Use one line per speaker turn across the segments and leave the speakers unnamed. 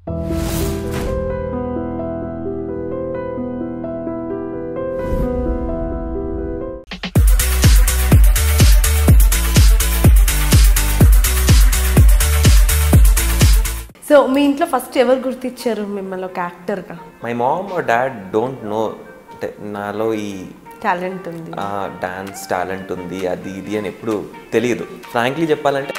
So మీ ఇంట్లో first ఎవరు గుర్తించారు మిమ్మల్ని ఒక యాక్టర్గా
my mom dad don't know అంటే నాలో ఈ
టాలెంట్ ఉంది
డాన్స్ టాలెంట్ ఉంది అది ఇది అని ఎప్పుడు తెలియదు ఫ్రాంక్లీ చెప్పాలంటే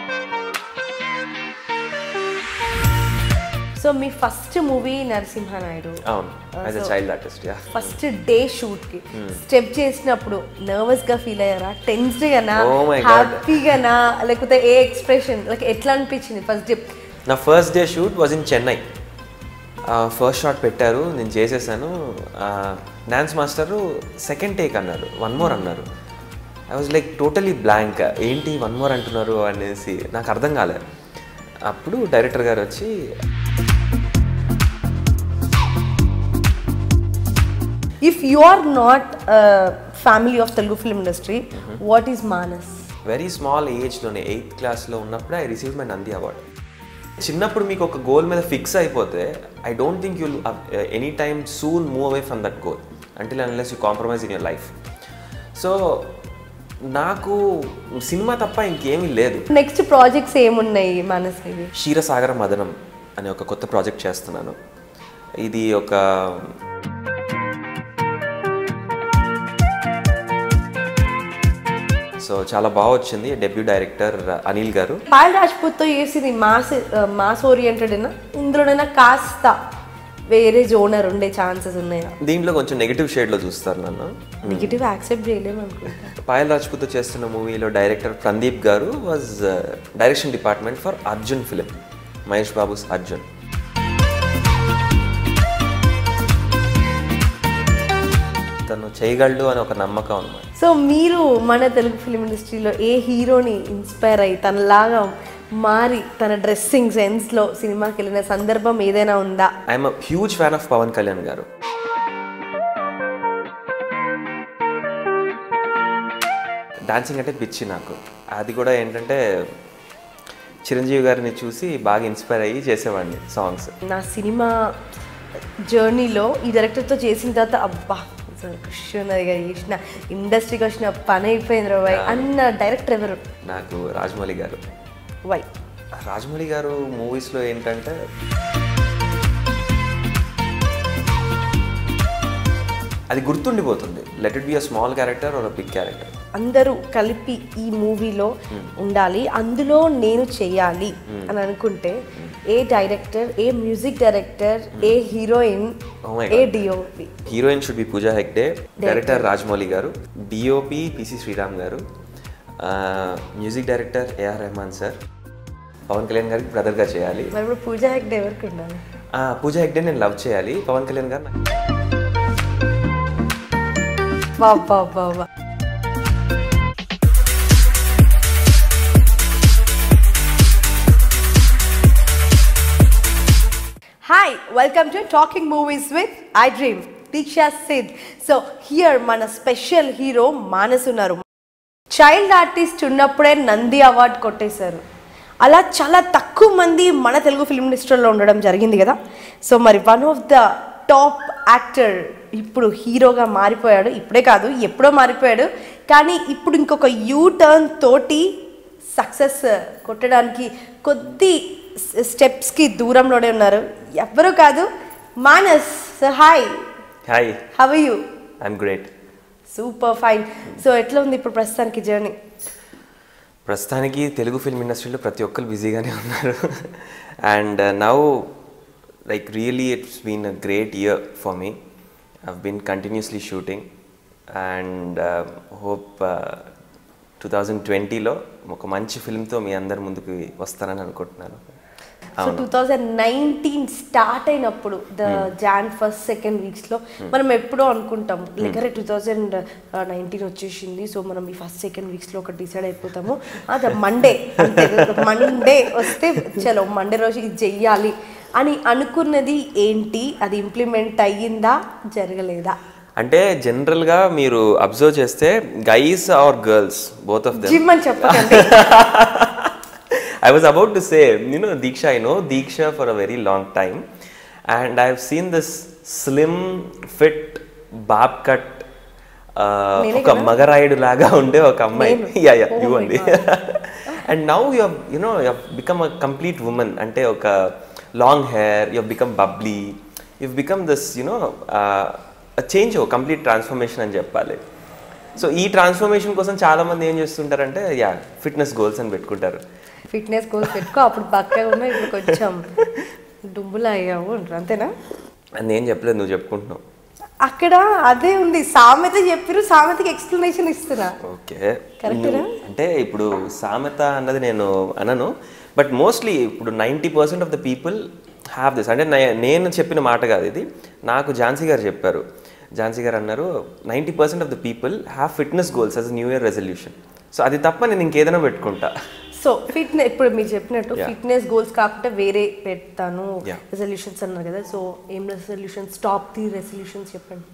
సో మీ ఫస్ట్ మూవీ నరసింహనాయుడు
అవును as a child artist yeah
first day shoot కి స్టెప్ చేసినప్పుడు నర్వస్ గా ఫీల్ అయ్యారా టెన్స్డ్ గానా
Oh my God.
హ్యాపీగానా లేకపోతే ఏ ఎక్స్ప్రెషన్ లైక్ ఎట్లా అనిపించింది ఫస్ట్ డే
నా first day shoot was in Chennai first shot పెట్టారు నేను చేసేసాను డాన్స్ మాస్టరు సెకండ్ టేక్ అన్నారు వన్ మోర్ అన్నారు I was like totally blank ఏంటి వన్ మోర్ అంటున్నారు అనేసి నాకు అర్థం కాలేదు అప్పుడు డైరెక్టర్ గారు వచ్చి
if you are not family of Telugu film industry what is Manas
very small ఏజ్లోనే ఎయిత్ క్లాస్లో ఉన్నప్పుడు I receive my Nandi award చిన్నప్పుడు మీకు ఒక గోల్ మీద ఫిక్స్ అయిపోతే I don't think you'll any time soon move away from that goal until unless you compromise in your life so నాకు cinema తప్ప ఇంకేమీ లేదు
నెక్స్ట్ ప్రాజెక్ట్స్ ఏమున్నాయి మానస్ ఇవి
క్షీరసాగర మదనం అనే ఒక కొత్త ప్రాజెక్ట్ చేస్తున్నాను ఇది ఒక సో చాలా బాగా వచ్చింది డెబ్యూ డైరెక్టర్ అనిల్ గారు
పాయల్ రాజ్పూత్ తో చేసింది మాస్ మాస్ ఓరియంటెడ్ ఇందులోనైనా కాస్త వేరే జోనర్ ఉండే ఛాన్సెస్ ఉన్నాయా
దీంట్లో కొంచెం నెగిటివ్ షేడ్లో చూస్తారు నన్ను
నెగిటివ్ యాక్సెప్ట్ చేయలేము అనుకుంటా
పాయల్ రాజ్పూత్ చేస్తున్న మూవీలో డైరెక్టర్ ప్రదీప్ గారు was direction department for Arjun film Mahesh Babu's Arjun తను చేయగలడు అని ఒక నమ్మకం అనమాట
సో మీరు మన తెలుగు ఫిలిం ఇండస్ట్రీలో ఏ హీరోని ఇన్స్పైర్ అయ్యి తనలాగా మారి తన డ్రెస్సింగ్ సెన్స్లో సినిమాకి వెళ్ళిన సందర్భం ఏదైనా ఉందా
I'm huge fan of Pawan Kalyan గారు డాన్సింగ్ అంటే పిచ్చి నాకు అది కూడా ఏంటంటే చిరంజీవి గారిని చూసి బాగా ఇన్స్పైర్ అయ్యి చేసేవాడిని సాంగ్స్
నా సినిమా జర్నీలో ఈ డైరెక్టర్తో చేసిన తర్వాత అబ్బా అసలు కృషి ఉన్నదిగా చేసిన ఇండస్ట్రీకి వచ్చిన పని అయిపోయింది రాయ్ అన్న డైరెక్టర్ ఎవరు
నాకు రాజమౌళి గారు
వై
రాజమౌళి గారు మూవీస్లో ఏంటంటే అది గుర్తుండిపోతుంది let it be a small character or a big character
అందరూ కలిపి ఈ మూవీలో ఉండాలి అందులో నేను చేయాలి అని అనుకుంటే ఏ డైరెక్టర్ ఏ మ్యూజిక్ డైరెక్టర్ ఏ హీరోయిన్
Oh my
ఏ
God.
DOP
heroine should be Pooja Hegde director Rajamouli garu DOP PC Sreeram garu music director AR Rahman sir Pawan Kalyan గారికి బ్రదర్గా చేయాలి
మరి ఇప్పుడు పూజా హెగ్డే ఎవరికి ఉండాలి
ఆ, పూజా హెగ్డే నేను లవ్ చేయాలి పవన్ కళ్యాణ్ గారు నాకు-
బాబా బాబా hi welcome to talking movies with I dream Deeksha Sid so here మన స్పెషల్ హీరో మానస్ ఉన్నారు చైల్డ్ ఆర్టిస్ట్ ఉన్నప్పుడే నంది అవార్డు కొట్టేశారు అలా చాలా తక్కువ మంది మన తెలుగు ఫిల్మ్ ఇండస్ట్రీలో ఉండడం జరిగింది కదా సో మరి one of the top actor ఇప్పుడు హీరోగా మారిపోయాడు ఇప్పుడే కాదు ఎప్పుడో మారిపోయాడు కానీ ఇప్పుడు ఇంకొక యూ టర్న్ తోటి సక్సెస్ కొట్టడానికి కొద్ది స్టెప్స్కి దూరంలోనే ఉన్నారు ఎవ్వరూ కాదు Manas hi
hi
how you
I'm great
super fine so ఎట్లా ఉంది ఇప్పుడు ప్రస్తుతానికి జర్నీ
ప్రస్తుతానికి తెలుగు ఫిల్మ్ ఇండస్ట్రీలో ప్రతి ఒక్కరు బిజీగానే ఉన్నారు and now like really it's been a great year for me I've been continuously shooting and hope two thousand ట్వంటీలో ఒక మంచి ఫిల్మ్తో మీ అందరి ముందుకు వస్తానని అనుకుంటున్నాను
so two thousand nineteen start అయినప్పుడు ద జాన్ ఫస్ట్ సెకండ్ వీక్స్లో మనం ఎప్పుడో అనుకుంటాం లేకరే టూ థౌజండ్ నైన్టీన్ వచ్చేసింది సో మనం ఈ ఫస్ట్ సెకండ్ వీక్స్లో ఒకటి డిసైడ్ అయిపోతాము అది మండే అంతే మండే వస్తే చలో మండే రోజు ఇది చెయ్యాలి అని అనుకున్నది ఏంటి అది ఇంప్లిమెంట్ అయ్యిందా జరగలేదా
అంటే జనరల్గా మీరు అబ్జర్వ్ చేస్తే guys or girls both of them
gym అని చెప్పకండి
I was about to say, you know, Diksha, I know Diksha for a very long time, and I've seen this slim, fit, bob cut, uh,
నేనే
ఒక
కదా?
మగరాయుడు లాగా ఉండే ఒక అమ్మాయి
నేను?
Yeah yeah
Oh
you
my
అండి and now you you know you become a complete women అంటే ఒక long hair you become bubbly you become this you know change complete transformation అని చెప్పాలి సో ఈ ట్రాన్స్ఫర్మేషన్ కోసం చాలా మంది ఏం చేస్తుంటారంటే యా ఫిట్నెస్ గోల్స్ అని పెట్టుకుంటారు
ఫిట్నెస్ గోల్స్ పెట్టుకో అప్పుడు బక్కగా ఉన్నా ఇప్పుడు కొంచెం డుంబులు అయ్యావు అంటారు అంతేనా
అని నేను చెప్పలేదు నువ్వు చెప్పుకుంటున్నావు
అక్కడ అదే ఉంది సామెత చెప్పిరు సామెతకి ఎక్స్ప్లెనేషన్ ఇస్తున్నా
ఓకే
కరెక్టేనా?
అంటే ఇప్పుడు సామెత అన్నది నేను అనను బట్ మోస్ట్లీ ఇప్పుడు ninety percent of the people have this అంటే నే- నేను చెప్పిన మాట కాదు ఇది నాకు ఝాన్సీ గారు చెప్పారు ఝాన్సీ గారు అన్నారు ninety percent of the people have fitness goals as new year resolution so అది తప్ప నేను ఇంకేదైనా పెట్టుకుంటా
సో ఫిట్నెస్ ఇప్పుడు మీరు చెప్పినట్టు
Yeah.
ఫిట్నెస్ గోల్స్ కాకుండా వేరే పెడతాను
Yeah.
రెజల్యూషన్స్ అన్నారు కదా సో ఏం రెజల్యూషన్స్ టాప్ త్రీ రెజల్యూషన్స్ చెప్పండి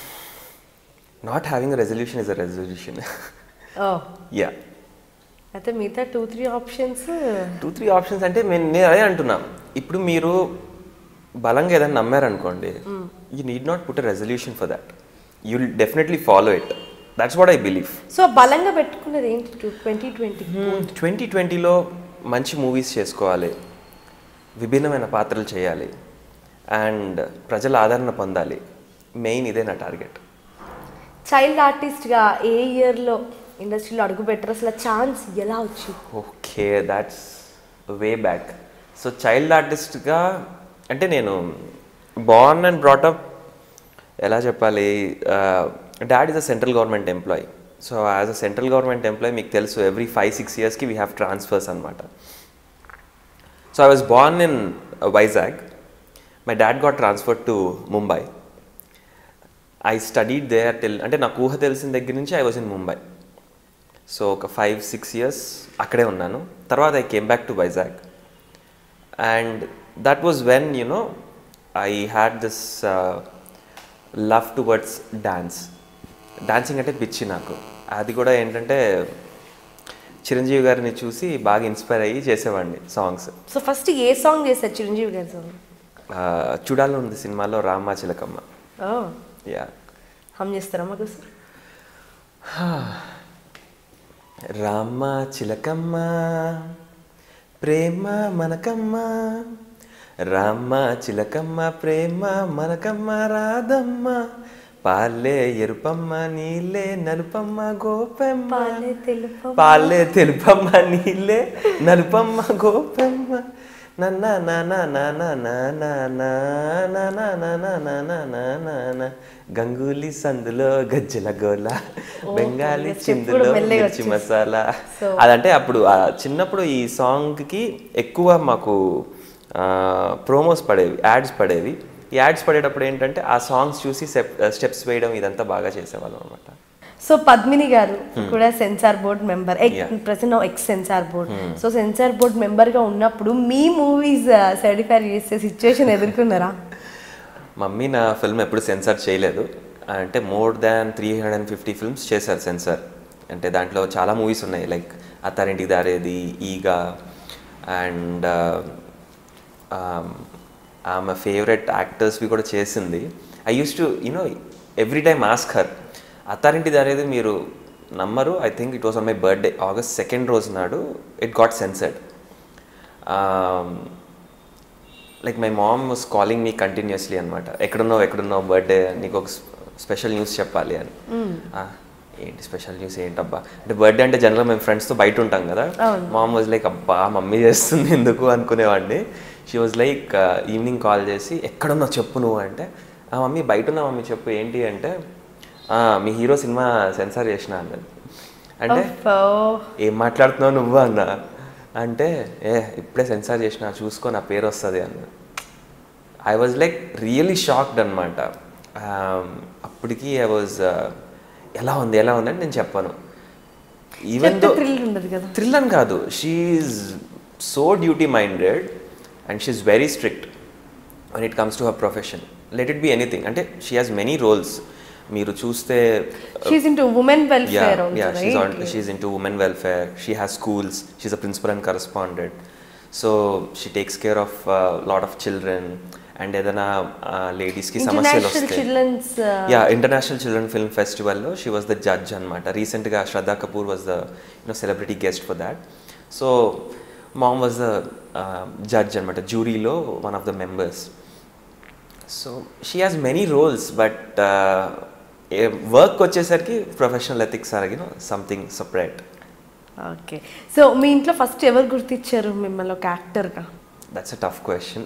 not having resolution is a resolution
oh
yeah
అయితే మిగతా two three options
two three options అంటే నేను నేను అదే అంటున్నా ఇప్పుడు మీరు బలంగా ఏదైనా నమ్మారనుకోండి you need not put a resolution for that you will definitely follow it that's what I believe
so బలంగా పెట్టుకున్నది ఏంటి ట్వంటీ ట్వంటీ
ట్వంటీ ట్వంటీలో మంచి మూవీస్ చేసుకోవాలి విభిన్నమైన పాత్రలు చేయాలి అండ్ ప్రజల ఆదరణ పొందాలి మెయిన్ ఇదే నా టార్గెట్
చైల్డ్ ఆర్టిస్ట్గా ఏ ఇయర్లో ఇండస్ట్రీలో అడుగు పెట్టరు అసలు ఛాన్స్ ఎలా వచ్చింది
okay that's way back so child ఆర్టిస్ట్గా అంటే నేను బార్న్ అండ్ బ్రాటప్ ఎలా చెప్పాలి dad is a central government employee so as a central government employee మీకు తెలుసు ఎవ్రీ ఫైవ్ సిక్స్ ఇయర్స్కి వీ హ్యావ్ ట్రాన్స్ఫర్స్ అనమాట so I was born in Vizag my dad got transfer to Mumbai I studied there till అంటే నాకు ఊహ తెలిసిన దగ్గర నుంచి I was in Mumbai so ఒక ఫైవ్ సిక్స్ ఇయర్స్ అక్కడే ఉన్నాను తర్వాత I came back to Vizag and that was when you know I had this love towards dance dancing అంటే పిచ్చి నాకు అది కూడా ఏంటంటే చిరంజీవి గారిని చూసి బాగా ఇన్స్పైర్ అయ్యి చేసేవాడిని సాంగ్స్
సో ఫస్ట్ ఏ సాంగ్ చేశారు చిరంజీవి గారి సాంగ్
చూడాలని ఉంది సినిమాలో రామ్మ చిలకమ్మ
ఓ
యా
హమ్ చేస్తారా మాకు సార్
రామ్మ చిలకమ్మ ప్రేమ మనకమ్మ రామ్మ చిలకమ్మ ప్రేమ మనకమ్మ రాదమ్మ పాలే ఎరుపమ్మ నీలే నలుపమ్మ గోపెమ్మ
పాలే తెలుపమ్మ.
పాలే తెలుపమ్మ నీలే నలుపమ్మ గోపెమ్మ నన్న నాన్న నాన్న నాన్న నాన్న నాన్న నాన్న గంగూలీ సందులో గజ్జల గోల బెంగాలీ
step
చిందులో
కూడా మెల్లగా
మిర్చి
వచ్చేసింది.
మసాలా
So-
అదంటే అప్పుడు ఆ చిన్నప్పుడు ఈ సాంగ్కి ఎక్కువ మాకు ప్రోమోస్ పడేవి యాడ్స్ పడేవి ఈ యాడ్స్ పడేటప్పుడు ఏంటంటే ఆ సాంగ్స్ చూసి స్టెప్స్ వేయడం ఇదంతా బాగా చేసేవాళ్ళం అనమాట
సో పద్మిని గారు కూడా censor board member
Yeah.
Present ex censor board so censor board member గా ఉన్నప్పుడు మీ మూవీస్ సర్టిఫై చేసే సిచ్యువేషన్ ఎదుర్కొన్నారా
మమ్మీ నా ఫిల్మ్ ఎప్పుడు సెన్సార్ చేయలేదు అంటే more than three hundred and fifty films చేశారు సెన్సార్ అంటే దాంట్లో చాలా మూవీస్ ఉన్నాయి లైక్ అత్తారింటికి దారేది ఈగా అండ్ ఆమె ఫేవరెట్ యాక్టర్స్వి కూడా చేసింది I use to you know every time ask her Attarinti Daredi మీరు నమ్మరు I think it was on my birthday August second రోజు నాడు it got censored like my mom was calling me continuously అనమాట ఎక్కడున్నావు ఎక్కడున్నావు బర్త్డే నీకు ఒక స్పెషల్ న్యూస్ చెప్పాలి అని "ఆ, ఏంటి స్పెషల్ న్యూస్ ఏంటబ్బా అంటే బర్త్డే అంటే జనరల్ మేము ఫ్రెండ్స్తో బయట ఉంటాం కదా మామ్ వాజ్ లైక్ అబ్బా మమ్మీ చేస్తుంది ఎందుకు అనుకునేవాడిని she was like evening call చేసి ఎక్కడున్నావు చెప్పు నువ్వు అంటే "ఆ, మమ్మీ బయట ఉన్నా మమ్మీ చెప్పు ఏంటి అంటే "ఆ, మీ హీరో సినిమా సెన్సార్ చేసిన అన్నది అంటే
Oh,
ఏం మాట్లాడుతున్నావు నువ్వు అన్న అంటే ఏ ఇప్పుడే సెన్సార్ చేసిన చూసుకో నా పేరు వస్తుంది అన్న I was like really shocked అనమాట అప్పటికి ఐ వాజ్ ఎలా ఉంది ఎలా ఉంది అని నేను చెప్పాను ఈవెన్ దో
థ్రిల్ ఉండదు కదా
థ్రిల్ అని కాదు she's so duty minded and she's very strict when it comes to her profession let it be anything అంటే షీ హాజ్ మెనీ రోల్స్ మీరు చూస్తే
she's into women welfare
yeah, yeah, she's on. She's into women welfare. She has schools. She's a principal and correspondent. So she takes care of a lot of children. And ఏదైనా లేడీస్కి సమస్యలు
international
వస్తాయి
children's
yeah international children film ఫెస్టివల్లో she was the judge అనమాట రీసెంట్గా Shraddha Kapoor was the you know celebrity guest for that so mom was the judge అనమాట జ్యూరీలో one of the members so she has many roles but work వచ్చేసరికి professional ethics అడిగిన something separate
okay so మీ ఇంట్లో first ఎవరు గుర్తించారు మిమ్మల్ని ఒక యాక్టర్గా
that's a tough question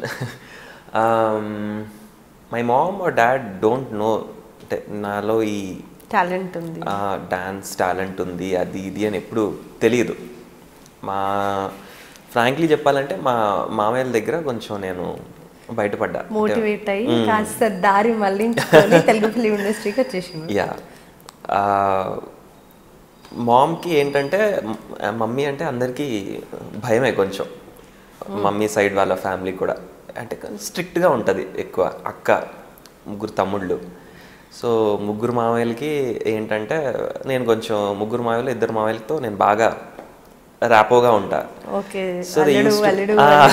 my mom or dad don't know అంటే నాలో ఈ
టాలెంట్ ఉంది
డాన్స్ టాలెంట్ ఉంది అది ఇది అని ఎప్పుడు తెలియదు మా ఫ్రాంక్లీ చెప్పాలంటే మా మామయ్యల దగ్గర కొంచెం నేను బయటపడ్డా
మోటివేట్ అయ్యి కాస్త దారి మళ్ళించుకొని తెలుగు ఫిలిం ఇండస్ట్రీకి వచ్చేసింది
యా మామ్కి ఏంటంటే మ- మమ్మీ అంటే అందరికీ భయమే కొంచెం మమ్మీ సైడ్ వాళ్ళ ఫ్యామిలీ కూడా అంటే స్ట్రిక్ట్గా ఉంటుంది ఎక్కువ అక్క ముగ్గురు తమ్ముళ్ళు సో ముగ్గురు మామయ్యలకి ఏంటంటే నేను కొంచెం ముగ్గురు మామయ్యలు ఇద్దరు మామయ్యలతో నేను బాగా ర్యాపోగా ఉంటా
ఓకే
సో దే
అల్లుడు
యూస్
అల్లుడు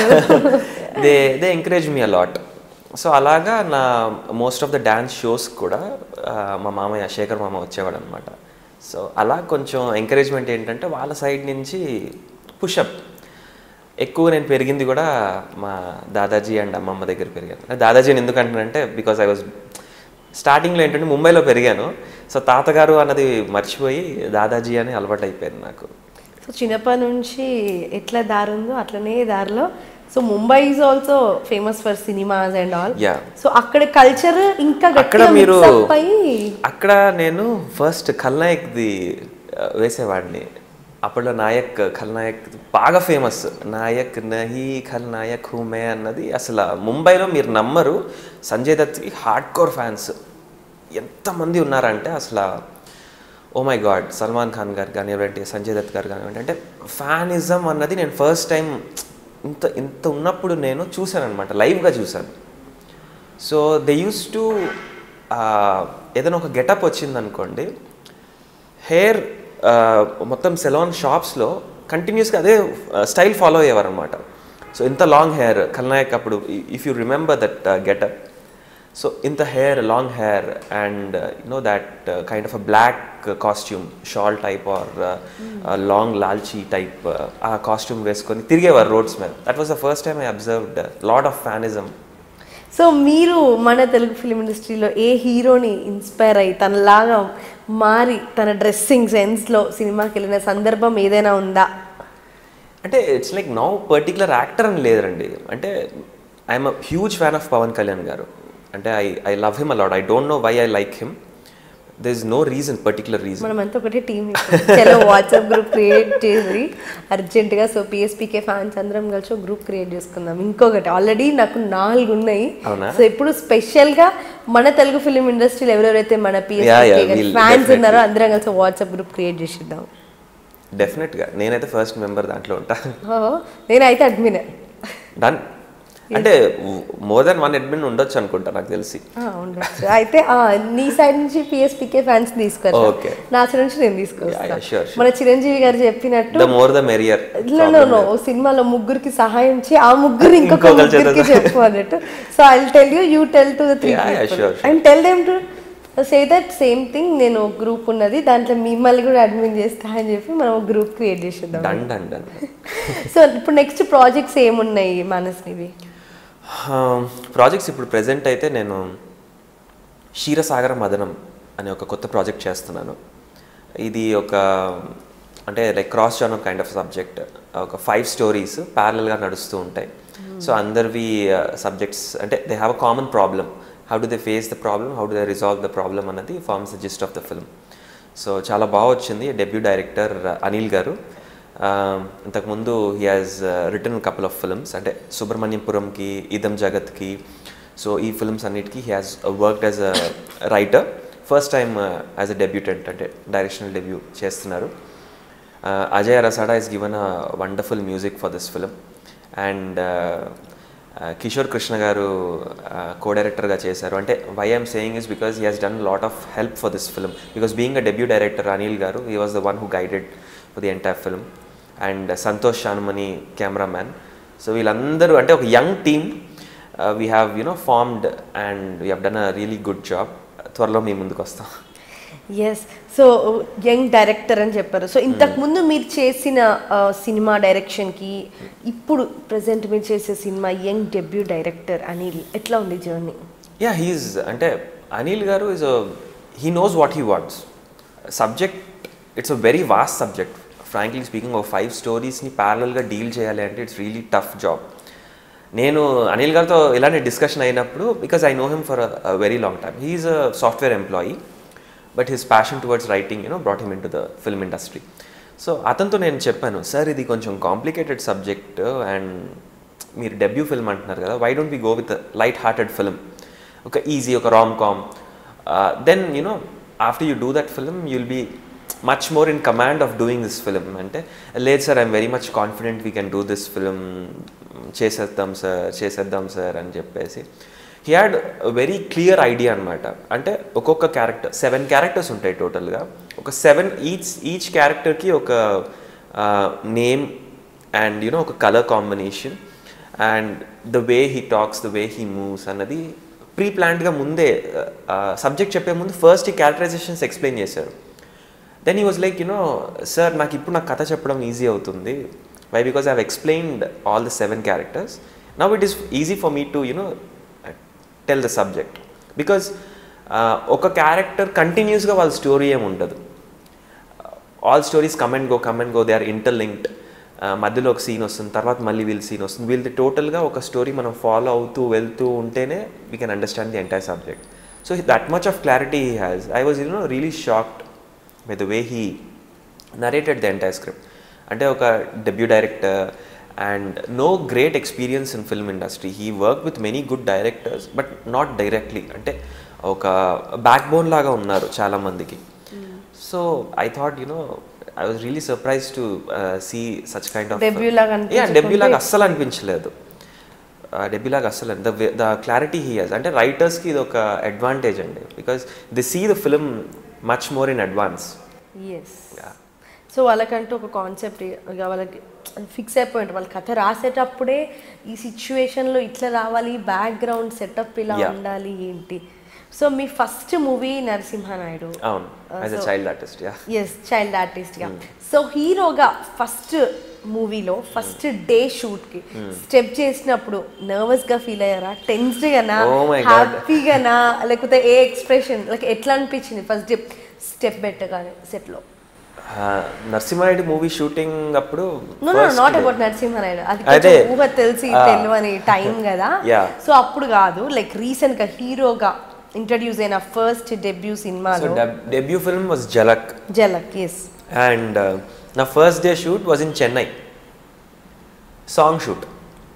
they they encourage me a lot so అలాగా నా most of the dance shows కూడా ఆ, మా మామయ్య శేఖర్ మామ వచ్చేవాడు అనమాట సో అలా కొంచెం ఎంకరేజ్మెంట్ ఏంటంటే వాళ్ళ సైడ్ నుంచి పుషప్ ఎక్కువ నేను పెరిగింది కూడా మా దాదాజీ అండ్ అమ్మమ్మ దగ్గర పెరిగాను దాదాజీ అని ఎందుకు అంటానంటే బికాస్ ఐ వాజ్ స్టార్టింగ్లో ఏంటంటే ముంబైలో పెరిగాను సో తాతగారు అన్నది మర్చిపోయి దాదాజీ అని అలవాటు అయిపోయింది నాకు
సో చిన్నప్పటి నుంచి ఎట్లా దారి ఉందో అట్లనే దారిలో so Mumbai is also famous for cinemas and all
Yeah.
So అక్కడ కల్చర్ ఇంకా
అక్కడ
గట్టిగా
మీరు
mix up అయ్యి
అక్కడ నేను ఫస్ట్ ఖల్నాయక్ది ఆ, వేసేవాడిని అప్పట్లో నాయక్ ఖల్నాయక్ బాగా ఫేమస్ నాయక్ నహి ఖల్నాయక్ హూమే అన్నది అసలు ముంబైలో మీరు నమ్మరు సంజయ్ దత్కి హార్డ్ కోర్ ఫ్యాన్స్ ఎంతమంది ఉన్నారంటే అసలు oh my god Salman Khan garu కానివ్వండి సంజయ్ దత్ గారు కానివ్వండి అంటే ఫ్యానిజం అన్నది నేను ఫస్ట్ టైం ఇంత ఇంత ఉన్నప్పుడు నేను చూశాను అనమాట లైవ్గా చూశాను సో దే యూస్ టు ఏదైనా ఒక గెటప్ వచ్చింది అనుకోండి హెయిర్ మొత్తం సెలాన్ షాప్స్లో కంటిన్యూస్గా అదే స్టైల్ ఫాలో అయ్యేవారు అనమాట సో ఇంత లాంగ్ హెయిర్ ఖల్నాయక్ అప్పుడు if you remember that getup so ఇంత hair long hair and you know that kind of a black costume shawl type or long లాల్చీ టైప్ ఆ కాస్ట్యూమ్ వేసుకొని తిరిగేవారు రోడ్స్ మీద that was the first time I observed lot of fanism
so మీరు మన Telugu film ఇండస్ట్రీలో ఏ హీరోని ఇన్స్పైర్ అయ్యి తనలాగా మారి తన డ్రెస్సింగ్ సెన్స్లో సినిమాకి వెళ్ళిన సందర్భం ఏదైనా ఉందా
అంటే it's like now particular actor అని లేదండి అంటే I'm a huge fan of Pawan Kalyan garu అంటే I I love him a lot I don't know why I like him there is no reason particular reason
మనమంతా ఒకటే టీం చలో వాట్సాప్ గ్రూప్ క్రియేట్ చేసి అర్జెంటుగా so PSPK fans అందరం కలిసి ఒక గ్రూప్ క్రియేట్ చేసుకుందాం ఇంకొకటి ఆల్రెడీ నాకు నాలుగు ఉన్నాయి
అవునా?
సో ఇప్పుడు స్పెషల్గా మన తెలుగు ఫిలిం ఇండస్ట్రీలో ఎవరెవరైతే మన
Yeah, yeah,
PSP
we'll
fans
definitely.
ఉన్నారో అందరం కలిసి వాట్సాప్ గ్రూప్ క్రియేట్ చేసిద్దాం
డెఫినెట్గా నేనైతే ఫస్ట్ మెంబర్ దాంట్లో ఉంటా
ఓ, నేనైతే అడ్మిన్
డన్ అంటే మోర్ దెన్ వన్ అడ్మిన్ ఉండొచ్చు అనుకుంటా నాకు తెలిసి
ఉండొచ్చు అయితే ఆ, నీ సైడ్ నుంచి పిఎస్పీకే ఫ్యాన్స్ తీసుకొస్తా
Okay.
నా సైడ్ నుంచి నేను
Yeah,
తీసుకొస్తా
yeah, sure, sure.
మన చిరంజీవి గారు చెప్పినట్టు
the more the merrier
no no no సినిమాలో ముగ్గురికి సహాయం చేయి ఆ ముగ్గురు ఇంకొక
ఇంకొకరు
ముగ్గురికి
చేద్దాం.
చెప్పు అన్నట్టు so I tell you you tell to the three
Yeah, yeah, sure, sure.
And tell them to say that same thing నేను గ్రూప్ ఉన్నది దాంట్లో మిమ్మల్ని కూడా అడ్మిన్ చేస్తా అని చెప్పి మనం ఒక గ్రూప్ క్రియేట్ చేసేద్దాం
డన్ డన్ డన్
సో ఇప్పుడు నెక్స్ట్ ప్రాజెక్ట్స్ ఏమున్నాయి మనస్నివి
ప్రాజెక్ట్స్ ఇప్పుడు ప్రెజెంట్ అయితే నేను క్షీరసాగర మదనం అనే ఒక కొత్త ప్రాజెక్ట్ చేస్తున్నాను ఇది ఒక అంటే like cross genre kind of subject ఒక ఫైవ్ స్టోరీస్ ప్యారలల్గా నడుస్తూ ఉంటాయి సో అందరివి సబ్జెక్ట్స్ అంటే they have a common problem how do they face the problem how do they resolve the problem అన్నది forms the gist of the film so చాలా బాగా వచ్చింది debut director Anil garu Um, ఇంతకుముందు he has written couple of films అంటే సుబ్రహ్మణ్యపురంకి ఇదం జగత్కి so ఈ ఫిల్మ్స్ అన్నిటికీ he has worked as a writer first time as a debutant అంటే డైరెక్షనల్ డెబ్యూ చేస్తున్నారు Ajay Rasada is given a wonderful music for this film and Kishore Krishna garu co డైరెక్టర్గా చేశారు అంటే why I'm saying is because he has done lot of help for this film because being a debut director Anil garu he was the one who guided for the entire film and Santosh Shanumani cameraman so వీళ్ళందరూ అంటే ఒక young team we have you know formed and we have done a really good job త్వరలో మీ ముందుకు వస్తాం
yes so young director అని చెప్పారు so ఇంతకు ముందు మీరు చేసిన ఆ, సినిమా డైరెక్షన్కి ఇప్పుడు ప్రజెంట్ మీరు చేసే సినిమా యంగ్ డెబ్యూ డైరెక్టర్ అనిల్ ఎట్లా ఉంది జర్నీ
యా హీఈస్ అంటే Anil garu is he knows what he wants subject it's a very vast subject frankly speaking ఒక ఫైవ్ స్టోరీస్ని ప్యారలల్గా డీల్ చేయాలి అంటే ఇట్స్ రియలీ టఫ్ జాబ్ నేను అనిల్ గారితో ఇలానే డిస్కషన్ అయినప్పుడు because I know him for very long time he's a software employee but his passion towards writing you know brought him into the film industry so అతనితో నేను చెప్పాను sir ఇది కొంచెం complicated subject and మీరు debut film అంటున్నారు కదా why don't we go with light hearted film ఒక easy ఒక rom com then you know after you do that film you'll be much more in command of doing this film అంటే లేదు sir I'm very much confident we can do this film చేసేద్దాం sir చేసేద్దాం sir అని చెప్పేసి he had very clear idea అనమాట అంటే ఒక్కొక్క character seven characters ఉంటాయి టోటల్గా ఒక సెవెన్ ఈచ్ ఈచ్ క్యారెక్టర్కి ఒక నేమ్ అండ్ యూనో ఒక colour combination and the way he talks the way he moves అన్నది ప్రీ ప్లాన్డ్గా ముందే సబ్జెక్ట్ చెప్పే ముందు ఫస్ట్ ఈ క్యారెక్టరైజేషన్స్ ఎక్స్ప్లెయిన్ చేశారు దెన్ ఈ వాజ్ లైక్ యునో సార్ నాకు ఇప్పుడు నాకు కథ చెప్పడం ఈజీ అవుతుంది why because I have explained all the seven characters now it is easy for me to you know tell the subject because ఒక క్యారెక్టర్ కంటిన్యూస్గా వాళ్ళ స్టోరీ ఏమి ఉండదు all stories come and go come and go they are interlinked మధ్యలో ఒక scene వస్తుంది తర్వాత మళ్ళీ వీళ్ళ సీన్ వస్తుంది వీళ్ళది టోటల్గా ఒక స్టోరీ మనం ఫాలో అవుతూ వెళ్తూ ఉంటేనే we can understand the entire subject so that much of clarity he has I was you know really shocked by the way he narrated the entire script అంటే ఒక debut director and no great experience in film industry he work with many good directors but not directly అంటే ఒక backbone లాగా ఉన్నారు చాలామందికి so I thought you know I was really surprise to see such kind of
Debut లాగా
yeah debut లాగా అస్సలు అనిపించలేదు debut లాగా అస్సలు the the clarity he has అంటే రైటర్స్కి ఇది ఒక అడ్వాంటేజ్ అండి because the see the film much more in advance
yes so వాళ్ళకంటూ ఒక కాన్సెప్ట్ ఇక వాళ్ళకి ఫిక్స్ అయిపోయి ఉంటారు వాళ్ళ కథ రాసేటప్పుడే ఈ సిచ్యువేషన్లో ఇట్లా రావాలి బ్యాక్గ్రౌండ్ సెటప్ ఇలా
Yeah.
ఉండాలి ఏంటి సో మీ ఫస్ట్ మూవీ నరసింహనాయుడు
అవును as a child artist yeah
yes child ఆర్టిస్ట్గా సో హీరోగా ఫస్ట్ మూవీలో ఫస్ట్ డే షూట్కి స్టెప్ చేసినప్పుడు నర్వస్గా ఫీల్ అయ్యారా టెన్స్డ్గానా
Oh my God.
హ్యాపీగానా లేకపోతే ఏ ఎక్స్ప్రెషన్ లైక్ ఎట్లా అనిపించింది ఫస్ట్ స్టెప్ పెట్టగానే సెట్లో
నరసింహారెడ్డి మూవీ షూటింగ్ అప్పుడు
no no
first
not
day.
About Narasimharayudu అది
అదే.
కొంచెం ఊహ తెలిసి
Ah.
తెలియని టైం కదా
Yeah.
సో అప్పుడు కాదు లైక్ రీసెంట్ గా హీరోగా ఇంట్రడ్యూస్ అయిన ఫస్ట్ డెబ్యూ
సో
సినిమాలో
debut film was Jhalak
Jhalak yes
and నా first day shoot was in Chennai song shoot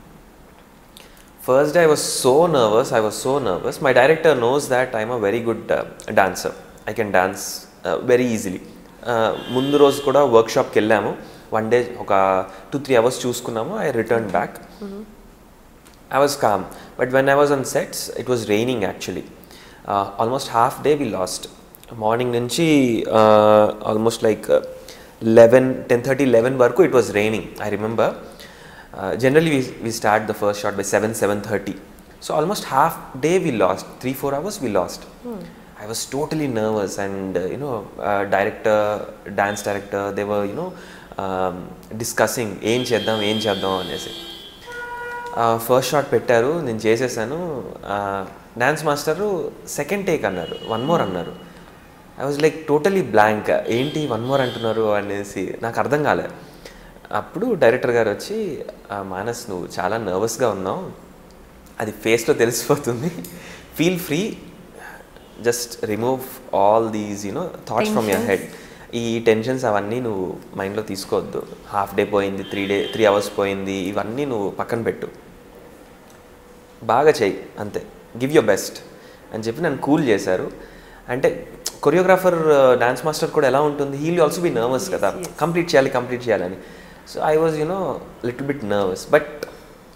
first day I was so nervous I was so nervous my director knows that I'm a very good dancer I can dance very easily ముందు రోజు కూడా వర్క్షాప్కి వెళ్ళాము one day ఒక two three hours చూసుకున్నాము I return back I was calm. But when I was on sets, it was raining actually. Uh, almost half day we lost. Morning నుంచి uh, almost like uh, 11, 10.30, 11 వరకు it was raining. I remember. Uh, generally we, we start the first shot by 7, 7.30. So almost half day we lost. 3, 4 hours we lost. I was totally nervous and uh, you know, uh, director, dance director, they were, you know, um, discussing ఏం చేద్దాం ఏం చేద్దాం అనేసి first shot పెట్టారు నేను చేసేసాను dance master second take అన్నారు one more అన్నారు I was like totally blank ఏంటి వన్ మోర్ అంటున్నారు అనేసి నాకు అర్థం కాలే అప్పుడు డైరెక్టర్ గారు వచ్చి "ఆ, మానస్ నువ్వు చాలా నర్వస్గా ఉన్నావు అది ఫేస్లో తెలిసిపోతుంది feel free just remove all these you know thoughts from your head ఈ టెన్షన్స్ అవన్నీ నువ్వు మైండ్లో తీసుకోవద్దు హాఫ్ డే పోయింది త్రీ డే త్రీ అవర్స్ పోయింది ఇవన్నీ నువ్వు పక్కన పెట్టు బాగా చెయ్యి అంతే గివ్ యువర్ బెస్ట్ అని చెప్పి నన్ను కూల్ చేశారు అంటే కొరియోగ్రాఫర్ డాన్స్ మాస్టర్ కూడా ఎలా ఉంటుంది హీల్ ఆల్సో బీ నర్వస్ కదా కంప్లీట్ చేయాలి కంప్లీట్ చేయాలని so I was you know little bit nervous but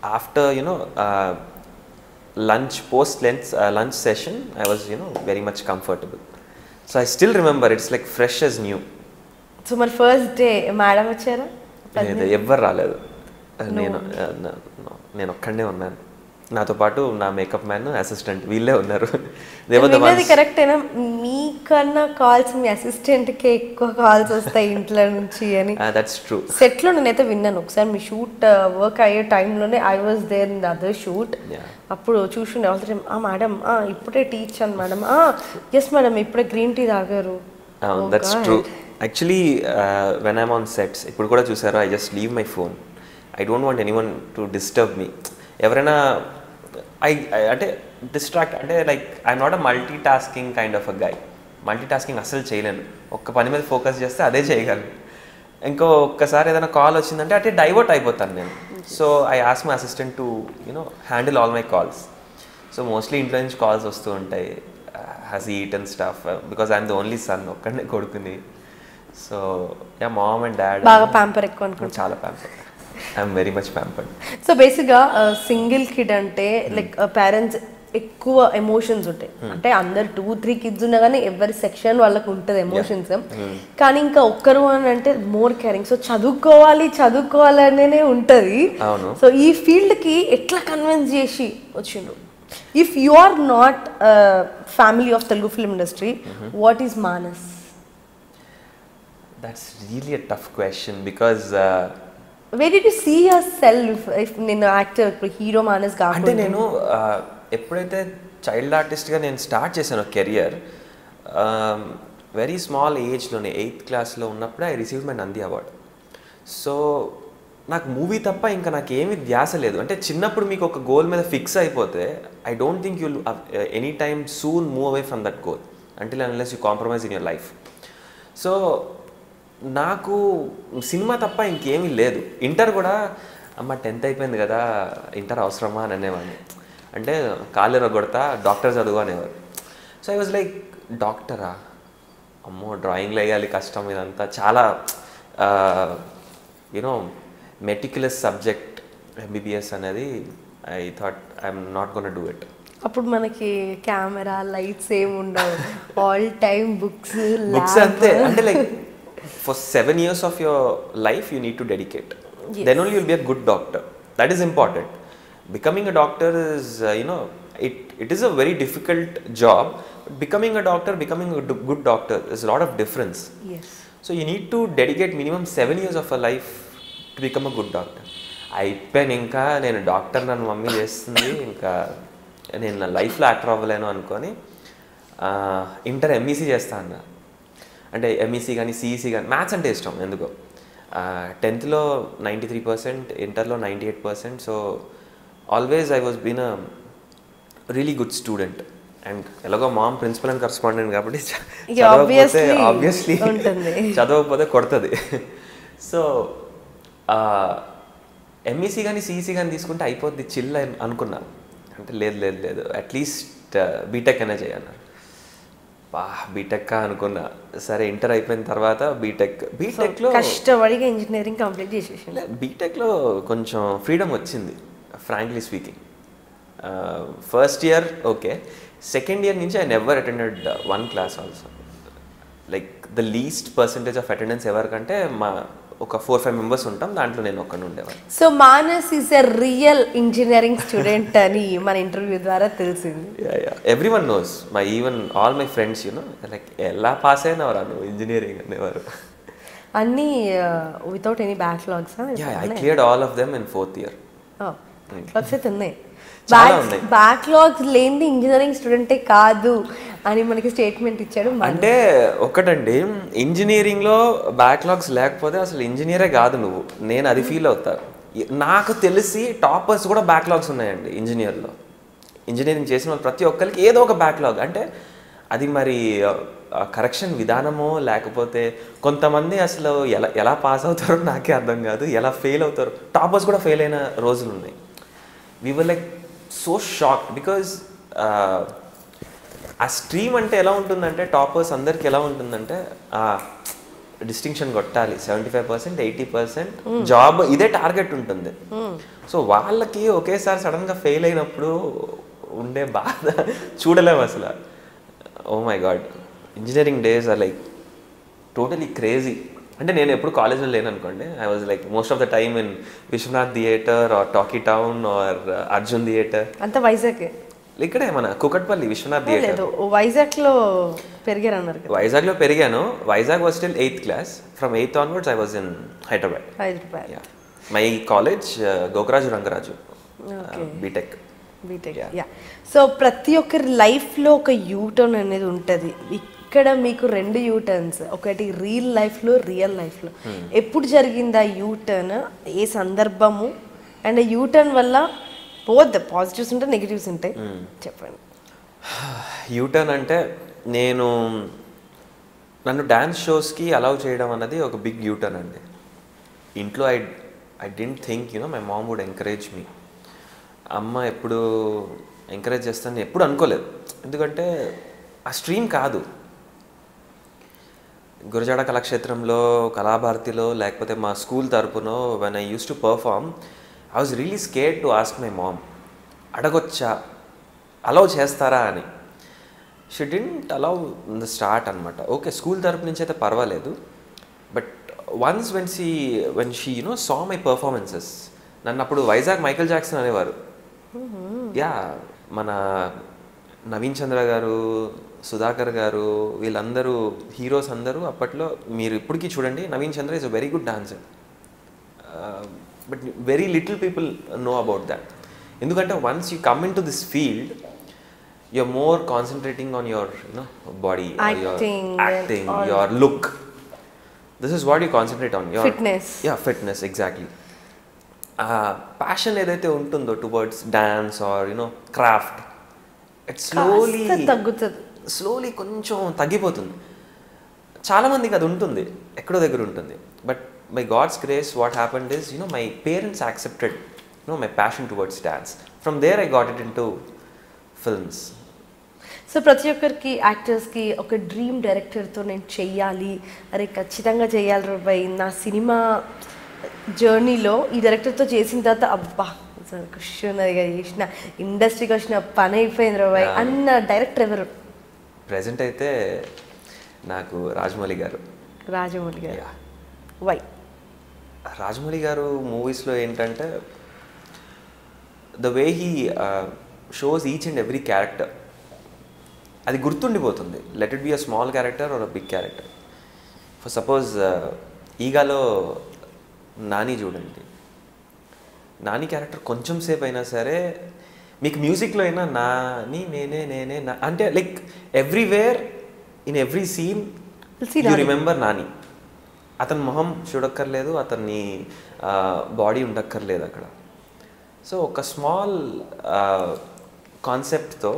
after you know uh, lunch post lunch uh, lunch session i was you know very much comfortable so i still remember it's like fresh as new
so మరి first day madam వచ్చారా
లేదు ఎవ్వరు రాలేదు నేను uh, no, no, నేను ఒక్కడే ఉన్నాను నాతో పాటు నా మేకప్ మ్యాన్ అసిస్టెంట్ వీళ్ళే ఉన్నారు They were the
విన్నది
ones-
కరెక్టేనా మీకన్నా కాల్స్ మీ అసిస్టెంట్ కి ఎక్కువ కాల్స్ వస్తాయి ఇంట్లో నుంచి అని
Ah, that's true
సెట్ లో నేనైతే విన్నాను ఒకసారి మీ షూట్ వర్క్ అయ్యే టైంలోనే I was there in the other shoot
Yeah.
అప్పుడు చూసుండే ఆల్ టైం ఆ మేడం ఇప్పుడే టీచ్ అని మేడం ఎస్ మేడం ఇప్పుడే గ్రీన్ టీ తాగారు Oh,
that's
God.
True actually when I'm on sets ఇప్పుడు కూడా చూసారు I just leave my phone I don't want anyone to disturb me ఎవరైనా I అంటే డిస్ట్రాక్ట్ అంటే like I'm not a multitasking kind of a guy multi tasking అస్సలు చేయలేను ఒక్క పని మీద ఫోకస్ చేస్తే అదే చేయగలను ఇంకో ఒక్కసారి ఏదైనా కాల్ వచ్చిందంటే అంటే డైవర్ట్ అయిపోతాను నేను so I ask my assistant to you know handle all my calls so mostly ఇంట్లో నుంచి కాల్స్ వస్తూ ఉంటాయి has eat and stuff because I'm the only son ఒక్కడనే కొడుకుని సో యా మామ్ అండ్ డాడ్
బాగా ప్యాంపర్ ఎక్కువ అనుకుంటా
చాలా pampered I'm very much pampered
so బేసిక్గా సింగిల్ కిడ్ అంటే లైక్ పేరెంట్స్ ఎక్కువ ఎమోషన్స్ ఉంటాయి అంటే అందరు టూ త్రీ కిడ్స్ ఉన్నా కానీ ఎవరి సెక్షన్ వాళ్ళకు ఉంటుంది ఎమోషన్స్ కానీ ఇంకా ఒక్కరు అని అంటే మోర్ కేరింగ్ సో చదువుకోవాలి చదువుకోవాలనే ఉంటుంది
అవును.
సో ఈ ఫీల్డ్ కి ఎట్లా కన్విన్స్ చేసి వచ్చిండ్రు if you are not family of Telugu film industry what is Manas
that's really a tough question because
way the you see yourself if నేను యాక్టర్ ఇప్పుడు హీరో మానస్
అంటే
కాకుండా
నేను ఆ, ఎప్పుడైతే చైల్డ్ ఆర్టిస్ట్గా నేను స్టార్ట్ చేశాను కెరియర్ వెరీ స్మాల్ ఏజ్లోనే ఎయిత్ క్లాస్లో ఉన్నప్పుడు I receive my Nandi award so నాకు మూవీ తప్ప ఇంకా నాకు ఏమి ధ్యాస లేదు అంటే చిన్నప్పుడు మీకు ఒక గోల్ మీద ఫిక్స్ అయిపోతే I don't think you'll any time soon move away from that goal until unless you compromise in your life so నాకు సినిమా తప్ప ఇంకేమీ లేదు ఇంటర్ కూడా అమ్మ టెన్త్ అయిపోయింది కదా ఇంటర్ అవసరమా అని అనేవాడిని అంటే కాలేర కొడతా డాక్టర్ చదువు అనేవారు సో ఐ వాజ్ లైక్ డాక్టరా అమ్మో డ్రాయింగ్లు వేయాలి కష్టం ఇదంతా చాలా యూనో మెటిక్యులస్ సబ్జెక్ట్ ఎంబీబీఎస్ అనేది I thought I'm not gonna do it
అప్పుడు మనకి కెమెరా లైట్స్ ఏమి ఉండవు ఆల్ టైమ్ బుక్స్
బుక్స్ అంతే అంటే like for seven years of your life you need to dedicate
Yes.
Then only will be a good doctor that is important becoming a doctor is you know it it is a very difficult job becoming a doctor becoming good doctor is lot of difference
yes
so you need to dedicate minimum seven years of a life to become a good doctor అయిపోయాను ఇంకా నేను doctor నన్ను mummy చేస్తుంది ఇంకా నేను నా లైఫ్లో actor అవ్వలేను అనుకొని ఇంటర్ ఎంఈసీ చేస్తా అన్న అంటే ఎంఈసీ కానీ సిఈసీ కానీ మ్యాథ్స్ అంటే ఇష్టం ఎందుకో టెన్త్లో నైంటీ త్రీ పర్సెంట్ ఇంటర్లో ninety eight percent so always I was been a really good student and ఎలాగో మామ్ ప్రిన్సిపల్ అండ్ కరస్పాండెంట్ కాబట్టి చ-
Yeah,
చదవకపోతే
obviously
ఆబ్వియస్లీ
ఉంటుంది.
చదవకపోతే కొడుతుంది సో ఎంఈసీ కానీ సిఈసీ కానీ తీసుకుంటే అయిపోద్ది చిల్ అనుకున్నా అంటే లేదు లేదు లేదు అట్లీస్ట్ బీటెక్ అయినా చేయన్నారు బా బీటెక్ అనుకున్నా సరే ఇంటర్ అయిపోయిన తర్వాత బీటెక్ బీటెక్లో
కష్టపడిగా ఇంజనీరింగ్ కంప్లీట్ చేసేసి
బీటెక్లో కొంచెం ఫ్రీడమ్ వచ్చింది frankly speaking first year okay second year నుంచి I never attended one class also like the least percentage of attendance ఎవరికంటే మా ఒక ఫోర్ ఫైవ్ మెంబర్స్ ఉంటాం దాంట్లో నేను ఒక్కడిని ఉండేవాడిని
so Manas is a real engineering student అని మన ఇంటర్వ్యూ ద్వారా తెలిసింది
everyone knows my even all my friends you know like ఎలా పాస్ అయినవరా నువ్వు ఇంజనీరింగ్ అనేవారు
అన్నీ without any backlogs
I cleared all of them in fourth year
backlogs అయితే ఉన్నాయి
చాలా ఉన్నాయి.
బ్యాక్లాగ్స్ లేనిది ఇంజనీరింగ్ స్టూడెంటే కాదు అని మనకి స్టేట్మెంట్ ఇచ్చాడు మానస్.
అంటే ఒకటండి ఇంజనీరింగ్లో బ్యాక్లాగ్స్ లేకపోతే అసలు ఇంజనీరే కాదు నువ్వు నేను అది ఫీల్ అవుతా నాకు తెలిసి టాపర్స్ కూడా బ్యాక్లాగ్స్ ఉన్నాయండి ఇంజనీర్లో ఇంజనీరింగ్ చేసిన వాళ్ళు ప్రతి ఒక్కరికి ఏదో ఒక బ్యాక్లాగ్ అంటే అది మరి కరెక్షన్ విధానమో లేకపోతే కొంతమంది అసలు ఎలా ఎలా పాస్ అవుతారో నాకే అర్థం కాదు ఎలా ఫెయిల్ అవుతారో టాపర్స్ కూడా ఫెయిల్ అయిన రోజులు ఉన్నాయి we were like so shock because ఆ స్ట్రీమ్ అంటే ఎలా ఉంటుందంటే టాపర్స్ అందరికి ఎలా ఉంటుందంటే డిస్టింక్షన్ కొట్టాలి seventy five percent eighty percent job ఇదే టార్గెట్ ఉంటుంది సో వాళ్ళకి ఒకేసారి సడన్గా ఫెయిల్ అయినప్పుడు ఉండే బాధ చూడలేము అసలు oh my god engineering days are like totally crazy అంటే నేను ఎప్పుడు కాలేజ్లో లేను అనుకోండి I was like most of the time in Vishwanath theatre or talkie town or Arjun theatre
అంత వైజాగ్
ఇక్కడే మన కుకట్పల్లి విశ్వనాథ్ థియేటర్
లేదు వైజాగ్ లో పెరిగారు అన్నారు కదా
వైజాగ్లో పెరిగాను Vizag was still eighth class from eighth onwards I was in Hyderabad
Hyderabad
my college Gokaraju Rangaraju BTech
BTech yeah so ప్రతి ఒక్కరి లైఫ్లో ఒక యూటర్న్ అనేది ఉంటుంది ఇక్కడ మీకు రెండు యూటర్న్స్ ఒకటి రియల్ లైఫ్లో రియల్ లైఫ్లో ఎప్పుడు జరిగింది ఆ యూటర్న్ ఏ సందర్భము అండ్ యూటర్న్ వల్ల పోద్ది పాజిటివ్స్ ఉంటాయి నెగిటివ్స్ ఉంటాయి చెప్పండి
యూటర్న్ అంటే నేను నన్ను డ్యాన్స్ షోస్కి అలౌ చేయడం అన్నది ఒక బిగ్ యూటర్న్ అండి ఇంట్లో I I don't think you know my mom would encourage me అమ్మ ఎప్పుడు ఎంకరేజ్ చేస్తానని ఎప్పుడు అనుకోలేదు ఎందుకంటే ఆ స్ట్రీమ్ కాదు గురజాడ కళాక్షేత్రంలో కళాభారతిలో లేకపోతే మా స్కూల్ తరపునో when I use to perform I was really scared to ask my mom అడగొచ్చా అలౌ చేస్తారా అని she didn't allow in the start అనమాట ఓకే స్కూల్ తరపు నుంచి అయితే పర్వాలేదు but once when see when she you know saw my performances నన్ను అప్పుడు వైజాగ్ మైకేల్ జాక్సన్ అనేవారు యా మన నవీన్ చంద్ర గారు సుధాకర్ గారు వీళ్ళందరూ హీరోస్ అందరూ అప్పట్లో మీరు ఇప్పటికీ చూడండి Naveen Chandra is a very good dancer but very little people know about that ఎందుకంటే once you come into this field you're more concentrating on your you know body or your
Acting and
acting
all.
your look this is what you concentrate on your
Fitness.
yeah fitness exactly passion ఏదైతే ఉంటుందో towards dance or you know craft it's slowly
కాస్త తగ్గుతుంది
slowly కొంచెం తగ్గిపోతుంది చాలా మందికి అది ఉంటుంది ఎక్కడో దగ్గర ఉంటుంది but my god's grace what happened is you know my parents accepted you know my passion towards dance from there I got it into films
so ప్రతి ఒక్కరికి యాక్టర్స్కి ఒక డ్రీమ్ డైరెక్టర్తో నేను చెయ్యాలి అరే ఖచ్చితంగా చెయ్యాలి రోబాయ్ నా సినిమా జర్నీలో ఈ డైరెక్టర్తో చేసిన తర్వాత అబ్బా అసలు ఖుషి ఉన్నది కదా చేసిన ఇండస్ట్రీకి వచ్చిన పని అయిపోయింది రోబాయ్ అన్న డైరెక్టర్ ఎవరు
ప్రజెంట్ అయితే నాకు రాజమౌళి గారు
రాజమౌళి గారు
Yeah.
వై
రాజమౌళి గారు మూవీస్లో ఏంటంటే the way he shows each and every character అది గుర్తుండిపోతుంది let it be a small character or a big character for suppose ఈగాలో నాని చూడండి నాని క్యారెక్టర్ కొంచెం సేపు అయినా సరే మీకు మ్యూజిక్లో అయినా నాని నేనే నేనే నా అంటే like everywhere in every scene
See
you
Nani.
Remember Nani అతని మొహం చూడక్కర్లేదు అతన్ని బాడీ ఉండక్కర్లేదు అక్కడ సో ఒక స్మాల్ కాన్సెప్ట్తో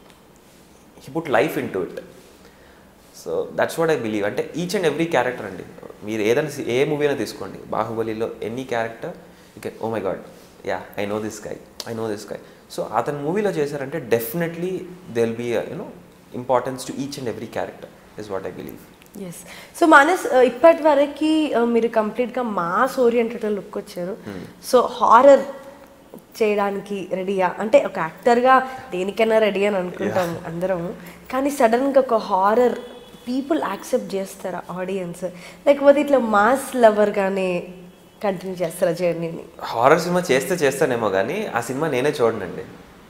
he put life into it so that's what I believe అంటే ఈచ్ అండ్ ఎవ్రీ క్యారెక్టర్ అండి మీరు ఏదైనా సి- ఏ మూవీ అయినా తీసుకోండి బాహుబలిలో any character you can oh my god yeah I know this guy I know this guy so అతని మూవీలో చేశారంటే definitely they will be you know importance to each and every character is what I believe
yes so Manas ఇప్పటి వరకు మీరు కంప్లీట్గా mass oriented look వచ్చారు so horror చేయడానికి రెడీయా అంటే ఒక యాక్టర్గా దేనికైనా రెడీ అని అనుకుంటాం అందరం కానీ సడన్గా ఒక హారర్ పీపుల్ యాక్సెప్ట్ చేస్తారా ఆడియన్స్ లేకపోతే ఇట్లా మాస్ లవర్గానే కంటిన్యూ చేస్తారా జర్నీని
హారర్ సినిమా చేస్తే చేస్తానేమో కానీ ఆ సినిమా నేనే చూడనండి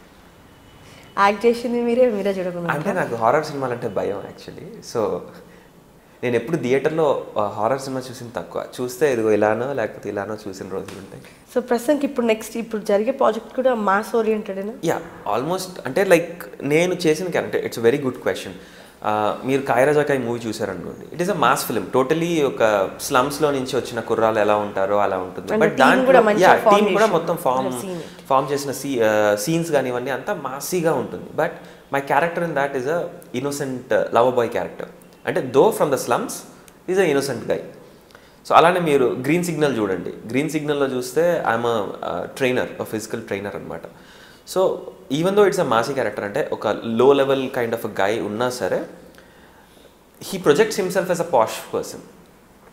యాక్ట్ చేసింది మీరే మీరే చూడకుండా
అంటే నాకు హారర్ సినిమాలు అంటే భయం యాక్చువల్లీ సో నేను ఎప్పుడు థియేటర్లో హారర్ సినిమా చూసిన తక్కువ చూస్తే ఇదిగో ఇలానో లేకపోతే ఇలానో చూసిన రోజులు ఉంటాయి
సో ప్రస్తుతానికి ఇప్పుడు నెక్స్ట్ ఇప్పుడు జరిగే ప్రాజెక్ట్ కూడా మాస్ ఓరియంటెడేనా
యా ఆల్మోస్ట్ అంటే లైక్ నేను చేసిన character it's very good question మీరు కాయరాజాకాయ్ మూవీ చూసారనుకోండి it is a mass film totally ఒక స్లమ్స్ లో నుంచి వచ్చిన కుర్రాలు ఎలా ఉంటారో అలా ఉంటుంది
అంటే
బట్
team
దాంట్లో
కూడా మంచిగా form
టీం కూడా
చేసి-
మొత్తం ఫామ్
I've seen it.
ఫామ్ చేసిన సీ సీన్స్ కానీ ఇవన్నీ అంతా మాసీగా ఉంటుంది but my character in that is a innocent love boy character అంటే though from the slums is a innocent guy so అలానే మీరు గ్రీన్ సిగ్నల్ చూడండి గ్రీన్ సిగ్నల్లో చూస్తే ఐఎమ్ ట్రైనర్ ఫిజికల్ ట్రైనర్ అనమాట so even though it's a massy character అంటే ఒక low level kind of a guy ఉన్నా సరే he projects himself as a posh person